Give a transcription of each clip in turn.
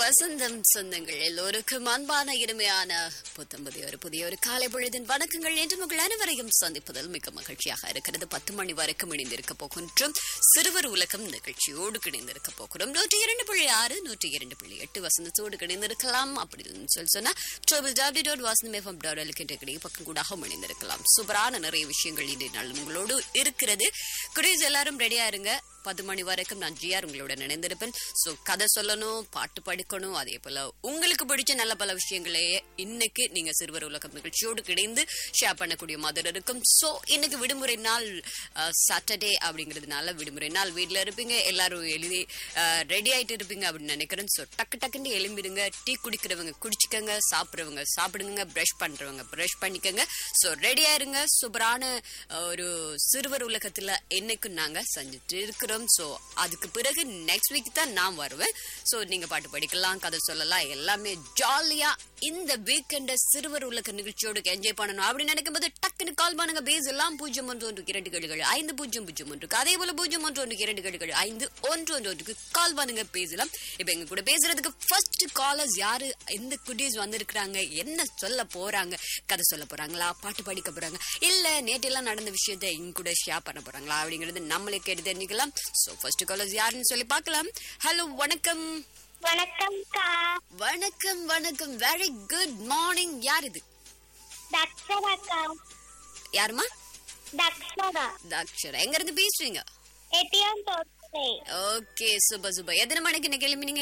வசந்தம் சொந்தங்கள் எல்லோருக்கும் அன்பான இனிமையான புத்தம்புதிய ஒரு புதிய ஒரு காலை பொழுதின் வணக்கங்கள் என்று உங்கள் அனைவரையும் சந்திப்பதில் மிக மகிழ்ச்சியாக இருக்கிறது பத்து மணி வரைக்கும் இணைந்திருக்க போகின்றோம் சிறுவர் உலகம் நிகழ்ச்சியோடு இணைந்திருக்க போகிறோம் நூற்றி இரண்டு புள்ளி ஆறு நூற்றி இரண்டு புள்ளி எட்டு வசந்தத்தோடு இணைந்திருக்கலாம் அப்படின்னு சொல்லி சொன்னா ட்ரிபிள் டபிள்யூ டாட் வாசனம் எஃப்எம் டாட் எல்கின்ற பக்கம் கூடாக இணைந்திருக்கலாம் சூப்பரான நிறைய விஷயங்கள் இன்றைய நாள் உங்களோடு இருக்கிறது குடீஸ் எல்லாரும் ரெடியா இருங்க பத்து மணி வரைக்கும் நான் ஜிஆர் உங்களோட நினைந்திருப்பேன் ஸோ கதை சொல்லணும் பாட்டு படிக்கணும் அதே போல உங்களுக்கு பிடிச்ச நல்ல பல விஷயங்களே இன்னைக்கு நீங்க சிறுவர் உலகம் நிகழ்ச்சியோடு கிடைந்து ஷேர் பண்ணக்கூடிய மாதிரி இருக்கும் ஸோ இன்னைக்கு விடுமுறை நாள் சாட்டர்டே அப்படிங்கிறதுனால விடுமுறை நாள் வீட்டில் இருப்பீங்க எல்லாரும் எழுதி ரெடி ஆயிட்டு இருப்பீங்க அப்படின்னு நினைக்கிறேன் ஸோ டக்கு டக்குன்னு எழும்பிடுங்க டீ குடிக்கிறவங்க குடிச்சுக்கோங்க சாப்பிட்றவங்க சாப்பிடுங்க ப்ரஷ் பண்றவங்க ப்ரஷ் பண்ணிக்கோங்க ஸோ ரெடியா இருங்க சூப்பரான அஹ், ஒரு சிறுவர் உலகத்துல என்னைக்கும் நாங்க செஞ்சுட்டு இருக்கிறோம் ஸோ அதுக்கு பிறகு நெக்ஸ்ட் வீக் தான் நான் வருவேன் ஸோ நீங்க பாட்டு படிக்கலாம் கதை சொல்லலாம் எல்லாமே ஜாலியா இந்த வீக்கெண்ட சிறுவர் உலக நிகழ்ச்சியோடு என்ஜாய் பண்ணணும் அப்படின்னு நினைக்கும் போது டக்குன்னு கால் பண்ணுங்க பேஸ் எல்லாம் பூஜ்ஜியம் ஒன்று ஒன்று இரண்டு கேடுகள் ஐந்து பூஜ்ஜியம் பூஜ்ஜியம் ஒன்றுக்கு அதே போல பூஜ்ஜியம் ஒன்று ஒன்று இரண்டு கேடுகள் ஐந்து ஒன்று ஒன்று ஒன்றுக்கு கால் பண்ணுங்க பேசலாம் இப்ப எங்க கூட பேசுறதுக்கு ஃபர்ஸ்ட் காலர்ஸ் யாரு எந்த குட்டீஸ் வந்திருக்கிறாங்க என்ன சொல்ல போறாங்க கதை சொல்ல போறாங்களா பாட்டு படிக்க போறாங்க இல்ல நேற்றெல்லாம் நடந்த விஷயத்தை இங்க கூட ஷேர் பண்ண போறாங்களா அப்படிங்கறது நம்மளே கேட்டு தெரிஞ்சுக்கலாம் சோ ஃபர்ஸ்ட் காலர்ஸ் யாருன்னு சொல்லி பார்க்கலாம் ஹலோ வணக்கம் வணக்கம்க்கா வணக்கம் வணக்கம் வெரி குட் மார்னிங் யார் இது தக்ஷராக்கா யாருமா தக்ஷரா தாக்ஷரா எங்க இருந்து பேசுறீங்க எட்டியம் தோட்டை ஓகே சூப்பர் சூப்பர் எத்தனை மணிக்கு இன்னைக்கு கிளம்பினீங்க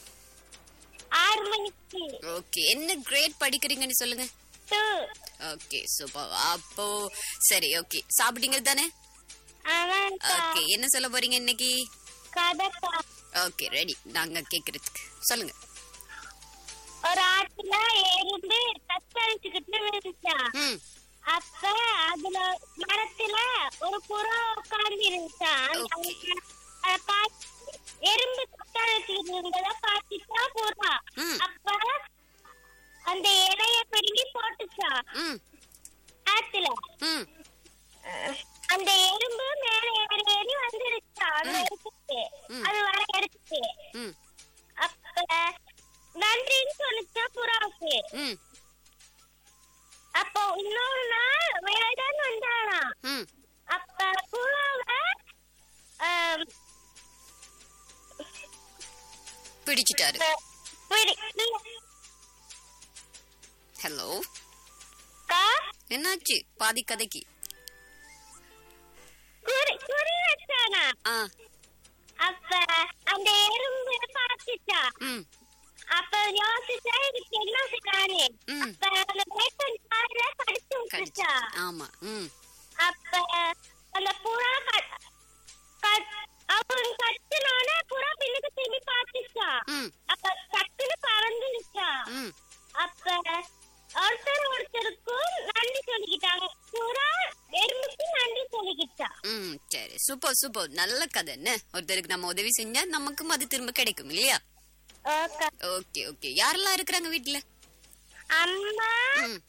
ஆறு மணிக்கு ஓகே என்ன கிரேட் படிக்கிறீங்கன்னு சொல்லுங்க டூ ஓகே சூப்பர் அப்போ சரி ஓகே சாப்பிட்டீங்க தானே ஆமாக்கா ஓகே என்ன சொல்ல போறீங்க இன்னைக்கு கதக்கா ஓகே ரெடி நாங்க கேக்குறதுக்கு சொல்லுங்க ஒரு ஆட்டுல எறும்பு தத்தளிச்சுக்கிட்டு இருந்துச்சா ம் அப்ப அதுல மரத்துல ஒரு புறா உட்கார்ந்து இருந்துச்சா Okay. அத பாத்து- எறும்பு தத்தளிச்சுக்கிட்டு இருந்தத பாத்துச்சா புறா ம். அப்ப அந்த இலைய பிடுங்கி போட்டுச்சா ம் ஆத்துல ம் அந்த எறும்பு மேல ஏறி ஏறி வந்துருச்சா அந்த இடத்துக்கு ம். அது வர இடத்துக்கு ம் அப்ப நன்றின்னு சொல்லிச்சா புறாவுக்கு ம் அப்போ இன்னொரு நாள் வேடன் வந்தானா ம் அப்ப புறாவை ஆம், பிடிச்சிட்டாரு பிடி- ஹலோ கா, என்னாச்சு பாதி கதைக்கு குறி குறி வச்சானா ஆ அப்ப அந்த எறும்பு பார்த்துச்சா ம் அப்ப யோசிச்சா இதுக்கு என்ன செய்யறாரு ம். அப்ப அந்த வேட்டன் காதுல கடிச்சு கடிச்சு விட்டுச்சா ஆமா ம் அப்ப அந்த புறா க- க- அவன் கத்துனோட புறா பின்னுக்கு திரும்பி பார்த்துச்சா ம் அப்ப டக்குன்னு பறந்துருச்சா ம் அப்ப ஒருத்தர் ஒருத்தருக்கும் நன்றி சொல்லிக்கிட்டாங்க புறா எறும்புக்கு நன்றி சொல்லிக்கிட்டா ம் சரி சூப்பர் சூப்பர் நல்ல கதை என்ன ஒருத்தருக்கு நம்ம உதவி செஞ்சா நமக்கும் அது திரும்ப கிடைக்கும் இல்லையா ஓகே. ஓகே ஓகே யாரெல்லாம் இருக்கிறாங்க வீட்ல அம்மா ம்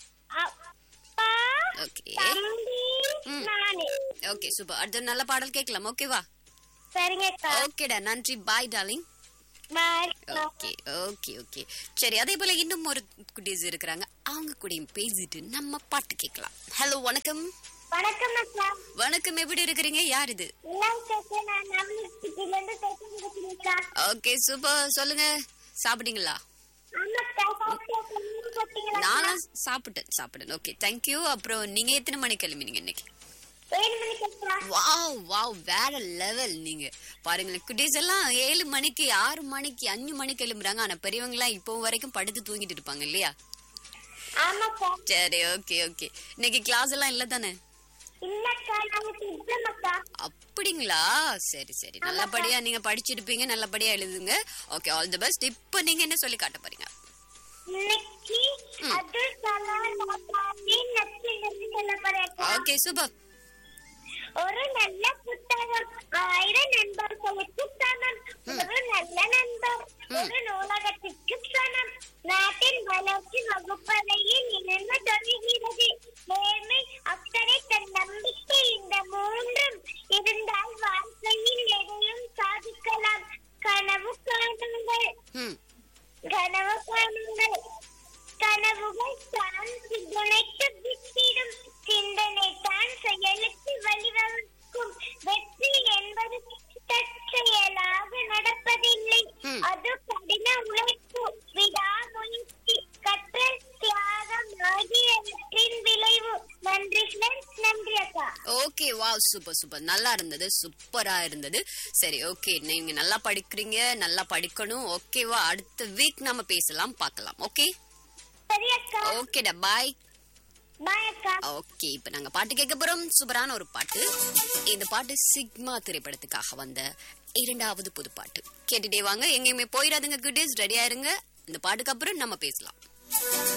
அப்பா ஓகே தம்பி ம். நானு ஓகே சூப்பர் அடுத்த நல்ல பாடல் கேட்கலாம் ஓகேவா சரிங்கக்கா ஓகேடா நன்றி bye darling bye okay okay okay சரி அதே போல இன்னும் ஒரு குட்டீஸ் இருக்கிறாங்க அவங்க கூடயும் பேசிட்டு நம்ம பாட்டு கேட்கலாம் ஹலோ வணக்கம் வணக்கம் அக்கா வணக்கம் எப்படி இருக்கிறீங்க யார் இது எல்லாம் சேர்த்து நான் நவீனத்துல இருந்து பேசுறேன்க்கா ஓகே சூப்பர் சொல்லுங்க சாப்பிட்டீங்களா ஆமாக்கா சாப்பிட்டேன் நீங்க சாப்பிட்டீங்களா நானும் சாப்பிட்டேன் சாப்பிட்டேன் ஓகே தேங்க்யூ அப்புறம் நீங்க எத்தனை மணிக்கு கிளம்பினீங்க இன்னைக்கு ஏழு மணிக்கு அக்கா வாவ் வாவ் வேற லெவல் நீங்க பாருங்களேன் குட்டீஸ் எல்லாம் ஏழு மணிக்கு ஆறு மணிக்கு அஞ்சு மணிக்கு எழும்புறாங்க ஆனா பெரியவங்க எல்லாம் இப்போ வரைக்கும் படுத்து தூங்கிட்டு இருப்பாங்க இல்லையா ஆமாக்கா சரி ஓகே ஓகே இன்னைக்கு கிளாஸ் எல்லாம் இல்ல தானே இல்லக்கா நாங்க திட்டமாக்கா அப்படிங்களா சரி சரி நல்லபடியா நீங்க படிச்சிருப்பீங்க நல்லபடியா எழுதுங்க ஓகே ஆல் தி பெஸ்ட் இப்போ நீங்க என்ன சொல்லி காட்ட போறீங்க இன்னைக்கு அப்துல் கலாம் பாப்பாவின் நட்சத்திரம் சொல்ல போறேன் ஓகே சூப்பர் ஒரு நல்ல புத்தகம் ஆயிரம் நண்பர்களுக்கு சமம் ஒரு நல்ல நண்பர் ஒரு நூலகத்திற்கு சமம் நாட்டின் வளர்ச்சி வகுப்பறையில் இணைந்து தொடர்கிறது நேர்மை அக்கறை தன் நம்பிக்கை இந்த மூன்றும் இருந்தால் வாழ்க்கையில் எதையும் சாதிக்கலாம் கனவு காணுங்கள் ம் கனவு காணுங்கள் கனவுகள் தான் துணைக்கு வித்திடும் சிந்தனை தான் செயலுக்கு வழிவகுக்கும் வெற்றி என்பது தற்செயலாக நடப்பதில்லை ம். அது கடின உழைப்பு விடாமுயற்சி கற்றல் தியாகம் ஆகியவற்றின் விளைவு நன்றி ஃப்ரெண்ட்ஸ் நன்றி அக்கா ஓகே வாவ் சூப்பர் சூப்பர் நல்லா இருந்தது சூப்பரா இருந்தது சரி ஓகே நீங்க நல்லா படிக்கிறீங்க நல்லா படிக்கணும் ஓகேவா அடுத்த வீக் நாம பேசலாம் பார்க்கலாம் ஓகே சரி அக்கா ஓகேடா பாய் பாய் அக்கா ஓகே இப்ப நாங்க பாட்டு கேட்க போறோம் சூப்பரான ஒரு பாட்டு இந்த பாட்டு சிக்மா திரைப்படத்துக்காக வந்த இரண்டாவது புது பாட்டு கேட்டுட்டே வாங்க எங்கேயுமே போயிடாதுங்க குட் ரெடியா இருங்க இந்த பாட்டுக்கு அப்புறம் நம்ம பேசலாம்